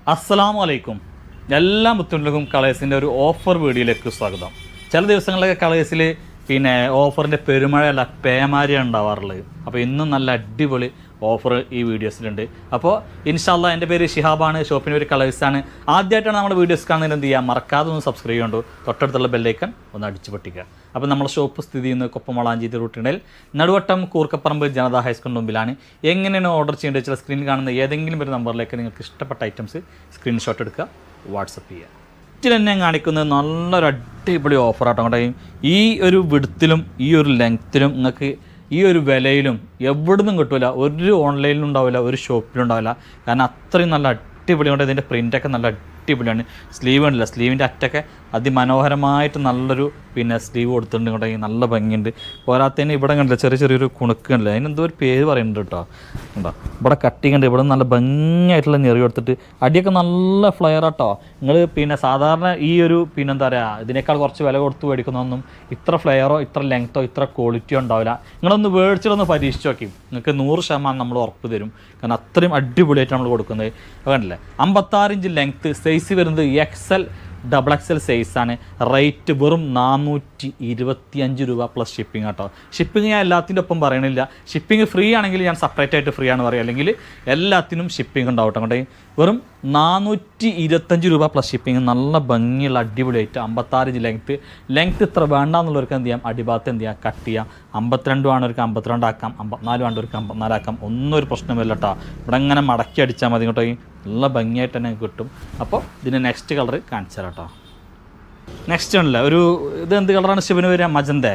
അസ്സലാമു അലൈക്കും എല്ലാ മുത്തുണ്ടിലും കളേഴ്സിൻ്റെ ഒരു ഓഫർ വീഡിയോയിലേക്ക് സ്വാഗതം ചില ദിവസങ്ങളിലൊക്കെ കളേഴ്സിൽ പിന്നെ ഓഫറിൻ്റെ പെരുമഴയല്ല പേമാരിയാണ് ഉണ്ടാവാറുള്ളത് അപ്പോൾ ഇന്നും നല്ല അടിപൊളി ഓഫർ ഈ വീഡിയോസിലുണ്ട് അപ്പോൾ ഇൻഷാല്ല എൻ്റെ പേര് ഷിഹാബാണ് ഷോപ്പിൻ്റെ ഒരു കളേഴ്സാണ് ആദ്യമായിട്ടാണ് നമ്മുടെ വീഡിയോസ് കാണുന്നത് എന്ത് ചെയ്യുക മറക്കാതെ ഒന്ന് സബ്സ്ക്രൈബ് ചെയ്യണ്ടു തൊട്ടടുത്തുള്ള ബെല്ലൈക്കൺ ഒന്ന് അടിച്ചു പൊട്ടിക്കുക അപ്പോൾ നമ്മുടെ ഷോപ്പ് സ്ഥിതി ചെയ്യുന്നത് കൊപ്പമളാഞ്ചേരി റൂട്ടിനിടയിൽ നടുവട്ടം കൂർക്കപ്പറമ്പ് ജനതാ ഹൈസ്കൂളിന് മുമ്പിലാണ് എങ്ങനെയാണ് ഓർഡർ ചെയ്യേണ്ടത് വെച്ചാൽ സ്ക്രീനിൽ കാണുന്ന ഏതെങ്കിലും ഒരു നമ്പറിലേക്ക് നിങ്ങൾക്ക് ഇഷ്ടപ്പെട്ട ഐറ്റംസ് സ്ക്രീൻഷോട്ട് എടുക്കുക വാട്സപ്പ് ചെയ്യുക ഇതിൽ തന്നെ കാണിക്കുന്നത് നല്ലൊരു അടിപൊളി ഓഫറാട്ടോ കേട്ടോ ഈ ഒരു വിടുത്തിലും ഈ ഒരു ലെങ്ത്തിലും നിങ്ങൾക്ക് ഈ ഒരു വിലയിലും എവിടുന്നും കിട്ടില്ല ഒരു ഓൺലൈനിലും ഉണ്ടാവില്ല ഒരു ഷോപ്പിലും ഉണ്ടാവില്ല കാരണം അത്രയും നല്ല അടിപൊളി കൊണ്ട് ഇതിൻ്റെ പ്രിൻ്റൊക്കെ നല്ല അടിപൊളിയാണ് സ്ലീവ് ഉണ്ടല്ല സ്ലീവിൻ്റെ അറ്റൊക്കെ അതിമനോഹരമായിട്ട് നല്ലൊരു പിന്നെ സ്ലീവ് കൊടുത്തിട്ടുണ്ട് കേട്ടോ ഈ നല്ല ഭംഗിയുണ്ട് പോരാത്തതിന് ഇവിടെ കണ്ടില്ല ചെറിയ ചെറിയൊരു കുണുക്ക് കണ്ടില്ല അതിനെന്തോ ഒരു പേര് പറയുന്നുണ്ട് കേട്ടോ ഉണ്ടോ ഇവിടെ കട്ടിങ് ഉണ്ട് ഇവിടെ നല്ല ഭംഗിയായിട്ടുള്ള ഞെറി കൊടുത്തിട്ട് അടിയൊക്കെ നല്ല ഫ്ലെയർ ആട്ടോ നിങ്ങൾ പിന്നെ സാധാരണ ഈ ഒരു പിന്നെ എന്താ പറയുക ഇതിനേക്കാൾ കുറച്ച് വില കൊടുത്ത് മേടിക്കുന്നതൊന്നും ഇത്ര ഫ്ലെയറോ ഇത്ര ലെങ്ത്തോ ഇത്ര ക്വാളിറ്റിയോ ഉണ്ടാവില്ല നിങ്ങളൊന്ന് മേടിച്ചിട്ടൊന്ന് പരീക്ഷിച്ച് നോക്കി നിങ്ങൾക്ക് നൂറ് ശതമാനം നമ്മൾ ഉറപ്പ് തരും കാരണം അത്രയും അടിപൊളിയായിട്ട് നമ്മൾ കൊടുക്കുന്നത് അത് കണ്ടില്ലേ അമ്പത്താറ് ഇഞ്ച് ലെങ്ത്ത് സൈസ് വരുന്നത് എക്സൽ ഡബിൾ എക്സൽ സൈസാണ് റേറ്റ് വെറും നാനൂറ്റി ഇരുപത്തി അഞ്ച് രൂപ പ്ലസ് ഷിപ്പിംഗ് കേട്ടോ ഷിപ്പിംഗ് ഞാൻ എല്ലാത്തിൻ്റെ ഒപ്പം പറയണില്ല ഷിപ്പിംഗ് ഫ്രീ ആണെങ്കിൽ ഞാൻ സെപ്പറേറ്റ് ആയിട്ട് ഫ്രീ ആണ് പറയുക അല്ലെങ്കിൽ എല്ലാത്തിനും ഷിപ്പിംഗ് ഉണ്ടാവട്ടെ അങ്ങോട്ടേ വെറും നാനൂറ്റി ഇരുപത്തഞ്ച് രൂപ പ്ലസ് ഷിപ്പിംഗ് നല്ല ഭംഗിയുള്ള അടിപൊളിയായിട്ട് അമ്പത്താറ് ഇഞ്ച് ലെങ്ത്ത് ലെങ്ത്ത് ഇത്ര വേണ്ടാന്നുള്ളവർക്ക് എന്ത് ചെയ്യാം അടിഭാഗത്ത് എന്ത് ചെയ്യാം കട്ട് ചെയ്യാം അമ്പത്തിരണ്ട് വേണവർക്ക് അമ്പത്തിരണ്ട് ആക്കാം അമ്പത്തിനാല് വേണ്ടവർക്ക് അമ്പത്തിനാലാക്കാം ഒന്നും ഒരു പ്രശ്നമില്ല കേട്ടോ ഇവിടെ ഇങ്ങനെ മടക്കി അടിച്ചാൽ മതി കേട്ടോ നല്ല ഭംഗിയായിട്ട് തന്നെ കിട്ടും അപ്പോൾ ഇതിന് നെക്സ്റ്റ് കളർ കാണിച്ചു തരാം കേട്ടോ നെക്സ്റ്റ് ആണല്ലേ ഒരു ഇത് എന്ത് കളറാണ് ശിവന് വരിക മജന്തേ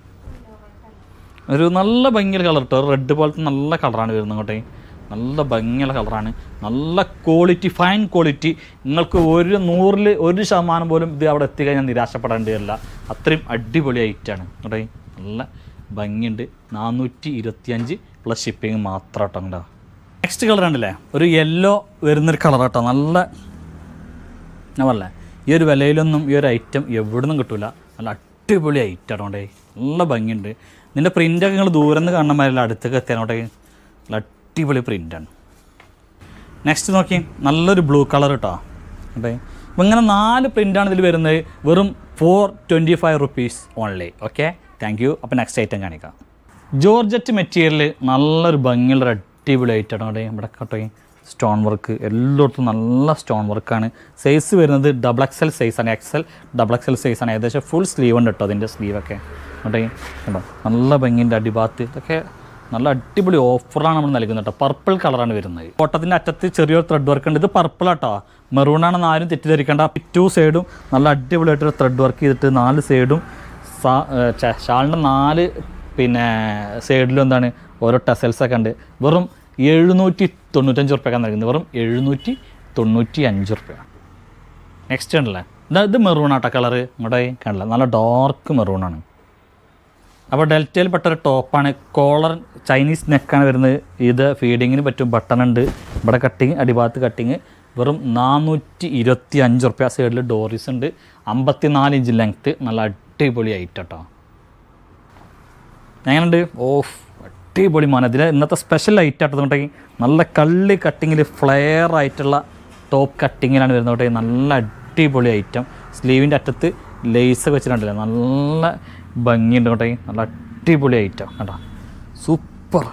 ഒരു നല്ല ഭംഗിയുള്ള കളർ കേട്ടോ റെഡ് പോലത്തെ നല്ല കളറാണ് വരുന്നത് അങ്ങോട്ടേ നല്ല ഭംഗിയുള്ള കളറാണ് നല്ല ക്വാളിറ്റി ഫൈൻ ക്വാളിറ്റി നിങ്ങൾക്ക് ഒരു നൂറിൽ ഒരു ശതമാനം പോലും ഇത് അവിടെ എത്തിക്കഴിഞ്ഞാൽ നിരാശപ്പെടേണ്ടതല്ല അത്രയും അടിപൊളി ഐറ്റാണ് കേട്ടോ നല്ല ഭംഗിയുണ്ട് നാനൂറ്റി ഇരുപത്തിയഞ്ച് പ്ലസ് ഷിപ്പിംഗ് മാത്രം കേട്ടോ കേട്ടോ നെക്സ്റ്റ് കളർ ഉണ്ടല്ലേ ഒരു യെല്ലോ വരുന്നൊരു കളർ കേട്ടോ നല്ല ഞാൻ പറഞ്ഞേ ഈ ഒരു വിലയിലൊന്നും ഈ ഒരു ഐറ്റം എവിടെ നിന്നും കിട്ടില്ല നല്ല അടിപൊളി ഐറ്റം ആണോട്ടെ നല്ല ഭംഗിയുണ്ട് നിൻ്റെ പ്രിൻ്റൊക്കെ നിങ്ങൾ ദൂരെ നിന്ന് കാണുന്ന മാതിരി അടുത്തൊക്കെ എത്തിയാണോട്ടെ നല്ല അടിപൊളി പ്രിൻ്റാണ് നെക്സ്റ്റ് നോക്കി നല്ലൊരു ബ്ലൂ കളർ കേട്ടോ ഓക്കെ അപ്പം ഇങ്ങനെ നാല് പ്രിൻ്റാണ് ഇതിൽ വരുന്നത് വെറും four twenty five rupees only okay thank you അപ്പോൾ നെക്സ്റ്റ് ഐറ്റം കാണിക്കാം ജോർജറ്റ് മെറ്റീരിയൽ നല്ലൊരു ഭംഗിയുള്ള ഒരു അടിപൊളി ഐറ്റം ആണ് ഇവിടെ കേട്ടോ സ്റ്റോൺ വർക്ക് എല്ലായിടത്തും നല്ല സ്റ്റോൺ വർക്കാണ് സൈസ് വരുന്നത് ഡബിൾ എക്സൽ സൈസാണ് എക്സൽ ഡബിൾ എക്സൽ സൈസാണ് ഏകദേശം ഫുൾ സ്ലീവ് ഉണ്ട് കേട്ടോ അതിൻ്റെ സ്ലീവൊക്കെ കേട്ടോ കേട്ടോ നല്ല ഭംഗിൻ്റെ അടിഭാഗത്ത് ഇതൊക്കെ നല്ല അടിപൊളി ഓഫറാണ് നമ്മൾ നൽകുന്നത് കേട്ടോ പർപ്പിൾ കളറാണ് വരുന്നത് കോട്ടത്തിൻ്റെ അറ്റത്ത് ചെറിയൊരു ത്രെഡ് വർക്ക് ഉണ്ട് ഇത് പർപ്പിൾ ആട്ടോ മെറൂണാണെന്ന് ആരും തെറ്റിദ്ധരിക്കേണ്ട ടു സൈഡും നല്ല അടിപൊളിയായിട്ട് ത്രെഡ് വർക്ക് ചെയ്തിട്ട് നാല് സൈഡും ഷാളിൻ്റെ നാല് പിന്നെ സൈഡിലും എന്താണ് ഓരോ ടെസൽസ് ഒക്കെ ഉണ്ട് വെറും എഴുന്നൂറ്റി തൊണ്ണൂറ്റഞ്ച് റുപ്യൊക്കെ നൽകുന്നത് വെറും എഴുന്നൂറ്റി തൊണ്ണൂറ്റി അഞ്ച് റുപ്യ നെക്സ്റ്റ് ഉണ്ടല്ലേ ഇതാ ഇത് മെറൂൺ ആട്ടോ കളറ് ഇങ്ങോട്ടേ കാണില്ല നല്ല ഡാർക്ക് മെറൂണാണ് അപ്പോൾ ഡെൽറ്റയിൽ പെട്ട ഒരു ടോപ്പാണ് കോളർ ചൈനീസ് നെക്കാണ് വരുന്നത് ഇത് ഫീഡിങ്ങിന് പറ്റും ബട്ടൺ ഉണ്ട് ഇവിടെ കട്ടിങ് അടിഭാഗത്ത് കട്ടിങ് വെറും നാനൂറ്റി ഇരുപത്തി അഞ്ച് റുപ്യ സൈഡിൽ ഡോറീസ് ഉണ്ട് അമ്പത്തിനാല് ഇഞ്ച് ലെങ്ത്ത് നല്ല അടിപൊളി ഐറ്റം കേട്ടോ എങ്ങനെയുണ്ട് ഓഫ് അടിപൊളി മോനെ ഇതിൽ ഇന്നത്തെ സ്പെഷ്യൽ ഐറ്റം ആട്ടതുകൊണ്ടെങ്കിൽ നല്ല കള്ളി കട്ടിങ്ങിൽ ഫ്ലെയർ ആയിട്ടുള്ള ടോപ്പ് കട്ടിങ്ങിലാണ് വരുന്നത് കേട്ടോ നല്ല അടിപൊളി ഐറ്റം സ്ലീവിൻ്റെ അറ്റത്ത് ലേസ് വെച്ചിട്ടുണ്ടല്ലോ നല്ല ഭംഗിയുണ്ട് കേട്ടോ നല്ല അടിപൊളി ഐറ്റം കേട്ടോ സൂപ്പർ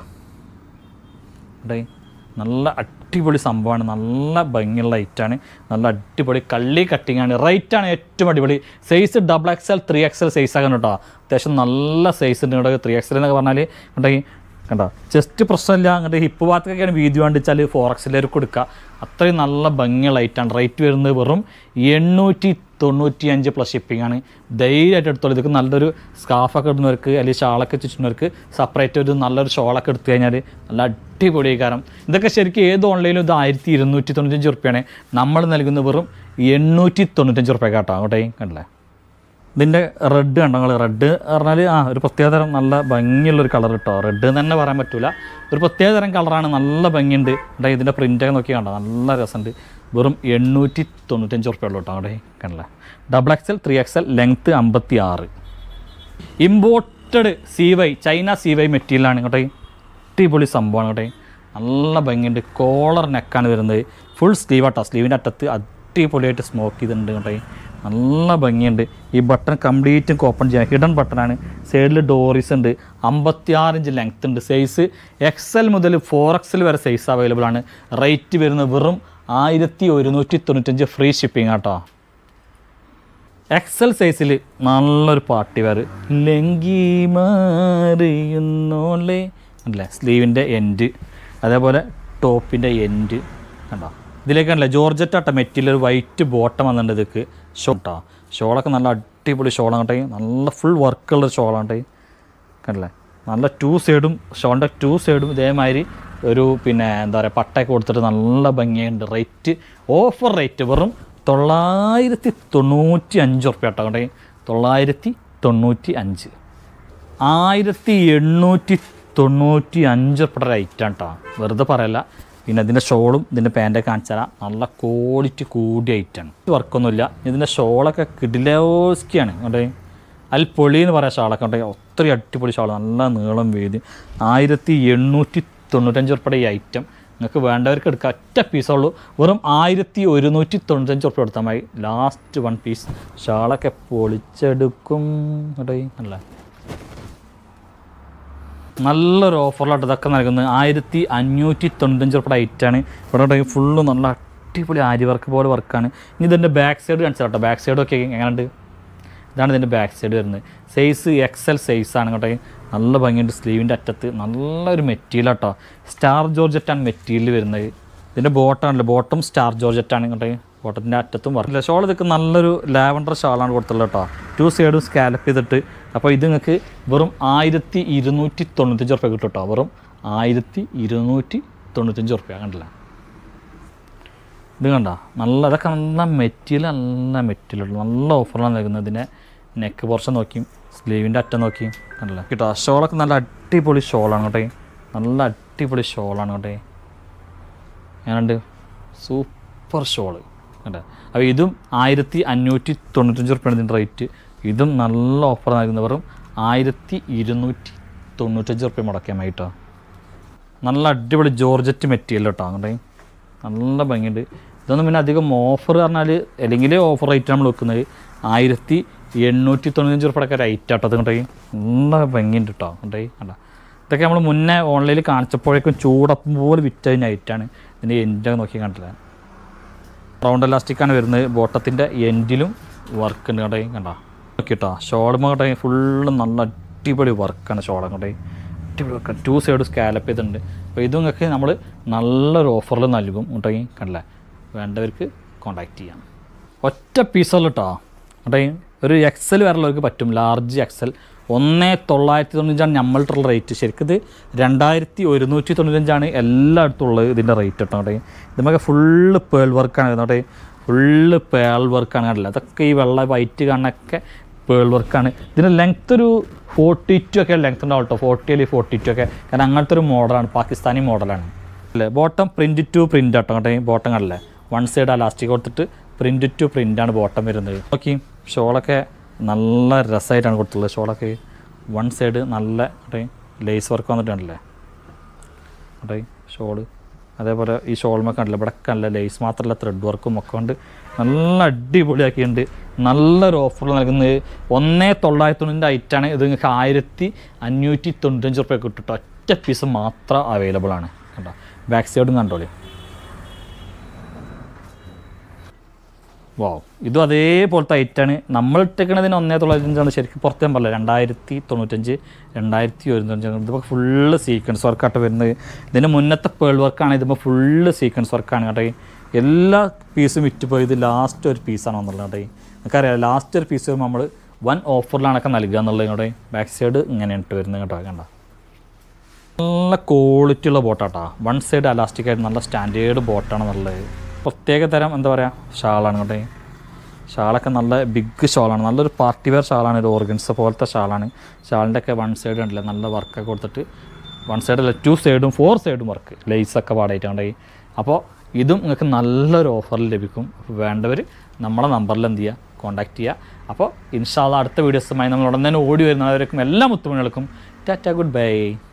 കേട്ടോ നല്ല അടിപൊളി സംഭവമാണ് നല്ല ഭംഗിയുള്ള ഐറ്റാണ് നല്ല അടിപൊളി കള്ളി കട്ടിങ് ആണ് റൈറ്റാണ് ഏറ്റവും അടിപൊളി size double XL three XL size ആകാൻ കേട്ടോ അത്യാവശ്യം നല്ല സൈസ് ഉണ്ട് കേട്ടോ ത്രീ എക്സൽ എന്നൊക്കെ പറഞ്ഞാൽ കേട്ടോ കണ്ടോ ചെസ്റ്റ് പ്രശ്നമില്ല അങ്ങോട്ട് ഹിപ്പ് ഭാഗത്തൊക്കെയാണ് വീതി വേണ്ടിച്ചാൽ ഫോർ എക്സിലേക്ക് കൊടുക്കുക അത്രയും നല്ല ഭംഗിയുള്ള ഐറ്റാണ് റേറ്റ് വരുന്നത് വെറും എണ്ണൂറ്റി തൊണ്ണൂറ്റി അഞ്ച് പ്ലസ് ഷിപ്പിംഗ് ആണ് ധൈര്യമായിട്ട് എടുത്തോളൂ ഇതൊക്കെ നല്ലൊരു സ്കാഫൊക്കെ ഇടുന്നവർക്ക് അല്ലെങ്കിൽ ഷാളൊക്കെ ചുറ്റുന്നവർക്ക് സെപ്പറേറ്റ് ഒരു നല്ലൊരു ഷോളൊക്കെ എടുത്തു കഴിഞ്ഞാൽ നല്ല അടിപൊളി കാരണം ഇതൊക്കെ ശരിക്കും ഏത് ഓൺലൈനിലും ഇത് ആയിരത്തി ഇരുന്നൂറ്റി തൊണ്ണൂറ്റഞ്ച് റുപ്യാണ് നമ്മൾ നൽകുന്ന വെറും എണ്ണൂറ്റി തൊണ്ണൂറ്റഞ്ച് റുപ്യ കേട്ടോ അങ്ങോട്ടേ കണ്ടില്ലേ ഇതിൻ്റെ റെഡ് കണ്ടോ നിങ്ങൾ റെഡ് പറഞ്ഞാൽ ആ ഒരു പ്രത്യേകതരം നല്ല ഭംഗിയുള്ളൊരു കളർ കേട്ടോ റെഡ് എന്ന് തന്നെ പറയാൻ പറ്റില്ല ഒരു പ്രത്യേകതരം കളറാണ് നല്ല ഭംഗിയുണ്ട് ഇവിടെ ഇതിൻ്റെ പ്രിൻ്റൊക്കെ നോക്കി കണ്ടോ നല്ല രസമുണ്ട് വെറും എണ്ണൂറ്റി തൊണ്ണൂറ്റഞ്ച് ഉറുപ്പ്യ ഉള്ളൂ കേട്ടോ അവിടെ കണ്ടില്ല double XL three XL length അമ്പത്തി ആറ് imported C Y China C Y മെറ്റീരിയലാണ് കേട്ടോ അടിപൊളി സംഭവമാണ് കേട്ടോ നല്ല ഭംഗിയുണ്ട് കോളർ നെക്കാണ് വരുന്നത് ഫുൾ സ്ലീവ് ആട്ടോ സ്ലീവിൻ്റെ അറ്റത്ത് അടിപൊളിയായിട്ട് സ്മോക്ക് ചെയ്തിട്ടുണ്ട് കേട്ടോ നല്ല ഭംഗിയുണ്ട് ഈ ബട്ടൺ കംപ്ലീറ്റും ഓപ്പൺ ചെയ്യാം ഹിഡൻ ബട്ടണാണ് സൈഡിൽ ഡോറീസ് ഉണ്ട് അമ്പത്തിയാറ് ഇഞ്ച് ലെങ്ത് ഉണ്ട് സൈസ് എക്സൽ മുതൽ ഫോർ എക്സൽ വരെ സൈസ് അവൈലബിൾ ആണ് റേറ്റ് വരുന്നത് വെറും ആയിരത്തി ഒരുന്നൂറ്റി തൊണ്ണൂറ്റഞ്ച് ഫ്രീ ഷിപ്പിംഗ് ആട്ടോ എക്സൽ സൈസിൽ നല്ലൊരു പാർട്ടി വെയർ ലങ്കി മാറിയുന്നോളെ അല്ലേ സ്ലീവിൻ്റെ എൻഡ് അതേപോലെ ടോപ്പിൻ്റെ എൻഡ് കണ്ടോ ഇതിലേക്ക് കണ്ടില്ലേ ജോർജറ്റ് ആട്ട മെറ്റീരിയൽ ഒരു വൈറ്റ് ബോട്ടം വന്നിട്ടുണ്ട് ഇതൊക്കെ ഷോട്ടാ ഷോളൊക്കെ നല്ല അടിപൊളി ഷോളാണ് നല്ല ഫുൾ വർക്കുള്ള ഷോളാണ് കണ്ടില്ലേ നല്ല ടു സൈഡും ഷോളിൻ്റെ ടു സൈഡും ഇതേമാതിരി ഒരു പിന്നെ എന്താ പറയുക പട്ടയൊക്കെ കൊടുത്തിട്ട് നല്ല ഭംഗിയുണ്ട് റേറ്റ് ഓഫർ റേറ്റ് വെറും തൊള്ളായിരത്തി തൊണ്ണൂറ്റി അഞ്ച് ഉറുപ്പ്യ കേട്ടോ കണ്ടേ തൊള്ളായിരത്തി തൊണ്ണൂറ്റി അഞ്ച് ആയിരത്തി എണ്ണൂറ്റി തൊണ്ണൂറ്റി അഞ്ച് ഉറുപ്പ്യ റേറ്റാണ് കേട്ടോ വെറുതെ പറയല്ല പിന്നെ ഇതിൻ്റെ ഷോളും ഇതിൻ്റെ പാൻറ്റൊക്കെ കാണിച്ചാൽ നല്ല ക്വാളിറ്റി കൂടിയ ഐറ്റാണ് വർക്കൊന്നുമില്ല ഇതിൻ്റെ ഷോളൊക്കെ കിഡിലോസ്കിയാണ് കണ്ടേ അതിൽ പൊളി എന്ന് പറയാം ഷാളൊക്കെ ഉണ്ടെങ്കിൽ ഒത്തിരി അടിപൊളി ഷാൾ നല്ല നീളം വീതി ആയിരത്തി എണ്ണൂറ്റി തൊണ്ണൂറ്റഞ്ച് ഉറുപ്പയുടെ ഈ ഐറ്റം നിങ്ങൾക്ക് വേണ്ടവർക്ക് എടുക്കുക ഒറ്റ പീസുള്ളൂ വെറും ആയിരത്തി ഒരുന്നൂറ്റി തൊണ്ണൂറ്റഞ്ച് ഉറുപ്പ എടുത്താൽ മതി ലാസ്റ്റ് വൺ പീസ് ഷാളൊക്കെ പൊളിച്ചെടുക്കും കേട്ടോ അല്ല നല്ലൊരു ഓഫറിലായിട്ട് ഇതൊക്കെ നൽകുന്നത് ആയിരത്തി അഞ്ഞൂറ്റി തൊണ്ണൂറ്റഞ്ച് ഉറുപ്പയുടെ ഐറ്റാണ് ഇവിടെ ഫുള്ള് നല്ല അടിപൊളി ആരി വർക്ക് പോലെ വർക്കാണ് ഇനി ഇതിൻ്റെ ബാക്ക് സൈഡ് കാണിച്ചാൽ കേട്ടോ ബാക്ക് സൈഡൊക്കെ എങ്ങനെയുണ്ട് ഇതാണ് ഇതിൻ്റെ ബാക്ക് സൈഡ് വരുന്നത് സൈസ് എക്സൽ സൈസാണ് കേട്ടോ നല്ല ഭംഗിയുണ്ട് സ്ലീവിൻ്റെ അറ്റത്ത് നല്ലൊരു മെറ്റീരിയൽ കേട്ടോ സ്റ്റാർ ജോർജറ്റാണ് മെറ്റീരിയൽ വരുന്നത് ഇതിൻ്റെ ബോട്ടമാണല്ലോ ബോട്ടം സ്റ്റാർ ജോർജറ്റാണ് കേട്ടോ ബോട്ടത്തിൻ്റെ അറ്റത്തും വർക്കില്ല ഷോൾ ഇതൊക്കെ നല്ലൊരു ലാവൻഡർ ഷാളാണ് കൊടുത്തുള്ളത് കേട്ടോ ടു സൈഡും സ്കാലപ്പ് ചെയ്തിട്ട് അപ്പോൾ ഇത് നിങ്ങൾക്ക് വെറും ആയിരത്തി ഇരുന്നൂറ്റി തൊണ്ണൂറ്റഞ്ച് ഉറുപ്പ്യ കിട്ടും കേട്ടോ വെറും ആയിരത്തി ഇരുന്നൂറ്റി തൊണ്ണൂറ്റഞ്ച് ഉറുപ്പ്യ കണ്ടില്ല ഇത് കണ്ട നല്ല അതൊക്കെ നല്ല മെറ്റീരിയൽ നല്ല മെറ്റീരിയൽ നല്ല ഓഫറാണ് നൽകുന്നത് ഇതിൻ്റെ നെക്ക് പോർഷൻ നോക്കിയും സ്ലീവിൻ്റെ അറ്റം നോക്കിയും കണ്ടില്ല കേട്ടോ ഷോളൊക്കെ നല്ല അടിപൊളി ഷോളാണ് കേട്ടോ നല്ല അടിപൊളി ഷോളാണ് കേട്ടോ ഞാനുണ്ട് സൂപ്പർ ഷോള് കേട്ടോ അപ്പോൾ ഇതും ആയിരത്തി അഞ്ഞൂറ്റി തൊണ്ണൂറ്റഞ്ച് റുപ്യാണ് ഇതിൻ്റെ റേറ്റ് ഇതും നല്ല ഓഫർ നൽകുന്നത് വെറും ആയിരത്തി ഇരുന്നൂറ്റി തൊണ്ണൂറ്റഞ്ച് റുപ്യ മുടക്കാൻ മതി കേട്ടോ നല്ല അടിപൊളി ജോർജറ്റ് മെറ്റീരിയൽ കേട്ടോ അങ്ങോട്ടേ നല്ല ഭംഗിയുണ്ട് ഇതൊന്നും പിന്നെ അധികം ഓഫർ പറഞ്ഞാൽ അല്ലെങ്കിൽ ഓഫർ റേറ്റ് നമ്മൾ വെക്കുന്നത് ആയിരത്തി എണ്ണൂറ്റി തൊണ്ണൂറ്റഞ്ച് റുപ്യയുടെ റേറ്റ് ആട്ടോ അതുകൊണ്ടേ നല്ല ഭംഗിയുണ്ട് കേട്ടോ കൊണ്ടേ കണ്ട ഇതൊക്കെ നമ്മൾ മുന്നേ ഓൺലൈനിൽ കാണിച്ചപ്പോഴേക്കും ചൂടപ്പം പോലെ വിറ്റ നൈറ്റാണ് ഇതിൻ്റെ എൻഡൊക്കെ നോക്കി കണ്ടില്ല റൗണ്ട് എലാസ്റ്റിക്കാണ് വരുന്നത് ബോട്ടത്തിൻ്റെ എൻഡിലും വർക്ക് ഉണ്ട് കേട്ടോ കണ്ട നോക്കിട്ടോ ഷോളും കേട്ടോ ഫുള്ള് നല്ല അടിപൊളി വർക്കാണ് ഷോളം കേട്ടോ അടിപൊളി വർക്കാണ് ടു സൈഡ് സ്കാലപ്പ് ചെയ്തിട്ടുണ്ട് അപ്പോൾ ഇത് നിങ്ങൾക്ക് നമ്മൾ നല്ലൊരു ഓഫറിൽ നൽകും കേട്ടോ കണ്ടില്ലേ വേണ്ടവർക്ക് കോൺടാക്റ്റ് ചെയ്യാം ഒറ്റ പീസുള്ള കേട്ടോ കേട്ടോ ഒരു എക്സൽ വരെയുള്ളവർക്ക് പറ്റും ലാർജ് എക്സൽ ഒന്ന് തൊള്ളായിരത്തി തൊണ്ണൂറ്റഞ്ചാണ് നമ്മളുടെ റേറ്റ് ശരിക്കും ഇത് രണ്ടായിരത്തി ഒരുന്നൂറ്റി തൊണ്ണൂറ്റഞ്ചാണ് എല്ലായിടത്തും ഉള്ളത് ഇതിൻ്റെ റേറ്റ് കേട്ടോ കേട്ടോ ഇതൊക്കെ ഫുള്ള് പേൾ വർക്കാണ് കേട്ടോ ഫുള്ള് പേൾ വർക്കാണ് കണ്ടില്ല അതൊക്കെ ഈ വെള്ള വൈറ്റ് കാണുന്നൊക്കെ പേൾ വർക്കാണ് ഇതിന് ലെങ്ത് ഒരു ഫോർട്ടി ടു ഒക്കെ ലെങ്ത് ഉണ്ടാവും കേട്ടോ ഫോർട്ടി അല്ലെങ്കിൽ ഫോർട്ടി ടു ഒക്കെ കാരണം അങ്ങനത്തെ ഒരു മോഡലാണ് പാകിസ്ഥാനി മോഡലാണ് അല്ലേ ബോട്ടം പ്രിൻറ്റ് ടു പ്രിൻ്റ് ആട്ടോ കേട്ടോ ബോട്ടം കണ്ടില്ലേ വൺ സൈഡ് അലാസ്റ്റിക് കൊടുത്തിട്ട് പ്രിൻറ്റ് ടു പ്രിൻ്റാണ് ബോട്ടം വരുന്നത് നോക്കി ഷോളൊക്കെ നല്ല രസമായിട്ടാണ് കൊടുത്തുള്ളത് ഷോളൊക്കെ വൺ സൈഡ് നല്ല കേട്ടോ ലേസ് വർക്ക് വന്നിട്ടുണ്ടല്ലേ കേട്ടോ ഷോള് അതേപോലെ ഈ ഷോൾമൊക്കെ കണ്ടില്ല ഇവിടെ നല്ല ലേസ് മാത്രമല്ല ത്രെഡ് വർക്കും ഒക്കെ ഉണ്ട് നല്ല അടിപൊളിയാക്കിയിട്ടുണ്ട് നല്ലൊരു ഓഫർ നൽകുന്നത് ഒന്നേ തൊള്ളായിരത്തി തൊണ്ണൂറിൻ്റെ ഐറ്റാണ് ഇത് നിങ്ങൾക്ക് ആയിരത്തി അഞ്ഞൂറ്റി തൊണ്ണൂറ്റഞ്ച് റുപ്യ കിട്ടും ട്ടോ. ഒറ്റ പീസ് മാത്രം അവൈലബിൾ ആണ് കേട്ടോ ബാക്ക് സൈഡും കണ്ടോളി വാവ് ഇതും അതേപോലത്തെ ഐറ്റാണ് നമ്മൾ ഇട്ടേക്കണതിന് ഒന്നേ തൊള്ളായിരത്തഞ്ചാണ് ശരിക്കും പുറത്തേ പറയില്ല രണ്ടായിരത്തി തൊണ്ണൂറ്റഞ്ച് രണ്ടായിരത്തി ഒരുന്നൂറ്റഞ്ച് ഇതിപ്പോൾ ഫുള്ള് സീക്വൻസ് വർക്കായിട്ട് വരുന്നത് ഇതിന് മുന്നത്തെ പേൾ വർക്കാണ് ഇതിപ്പോൾ ഫുള്ള് സീക്വൻസ് വർക്കാണ് കേട്ടോ എല്ലാ പീസും വിറ്റ് പോയത് ലാസ്റ്റ് ഒരു പീസാണ് വന്നുള്ളത് കേട്ടോ നമുക്കറിയാം ലാസ്റ്റ് ഒരു പീസ് നമ്മൾ വൺ ഓഫറിലാണൊക്കെ നൽകുക എന്നുള്ളത് കേട്ടോ ബാക്ക് സൈഡ് ഇങ്ങനെയാണ് ഇട്ട് വരുന്നത് കേട്ടോ കണ്ട നല്ല ക്വാളിറ്റി ഉള്ള ബോട്ടാട്ടാ വൺ സൈഡ് അലാസ്റ്റിക് ആയിട്ട് നല്ല സ്റ്റാൻഡേർഡ് ബോട്ടാണ് നല്ലത് പ്രത്യേക തരം എന്താ പറയുക ഷാളാണ് കേട്ടോ ഷാളൊക്കെ നല്ല ബിഗ് ഷാളാണ് നല്ലൊരു പാർട്ടി വെയർ ഷാളാണ് ഒരു ഓർഗൻസ് പോലത്തെ ഷാളാണ് ഷാളിൻ്റെ ഒക്കെ വൺ സൈഡ് ഉണ്ടല്ലേ നല്ല വർക്കൊക്കെ കൊടുത്തിട്ട് വൺ സൈഡല്ല ടു സൈഡും ഫോർ സൈഡും വർക്ക് ലേസൊക്കെ പാടായിട്ടുണ്ടായി അപ്പോൾ ഇതും നിങ്ങൾക്ക് നല്ലൊരു ഓഫറിൽ ലഭിക്കും അപ്പോൾ വേണ്ടവർ നമ്മളെ നമ്പറിൽ എന്ത് ചെയ്യുക കോൺടാക്റ്റ് ചെയ്യുക അപ്പോൾ ഇൻഷാല്ല അടുത്ത വീഡിയോസുമായി നമ്മൾ ഉടനെ തന്നെ ഓടി വരുന്നവർക്കും എല്ലാ മുത്തുമണികൾക്കും ടാറ്റ ഗുഡ് ബൈ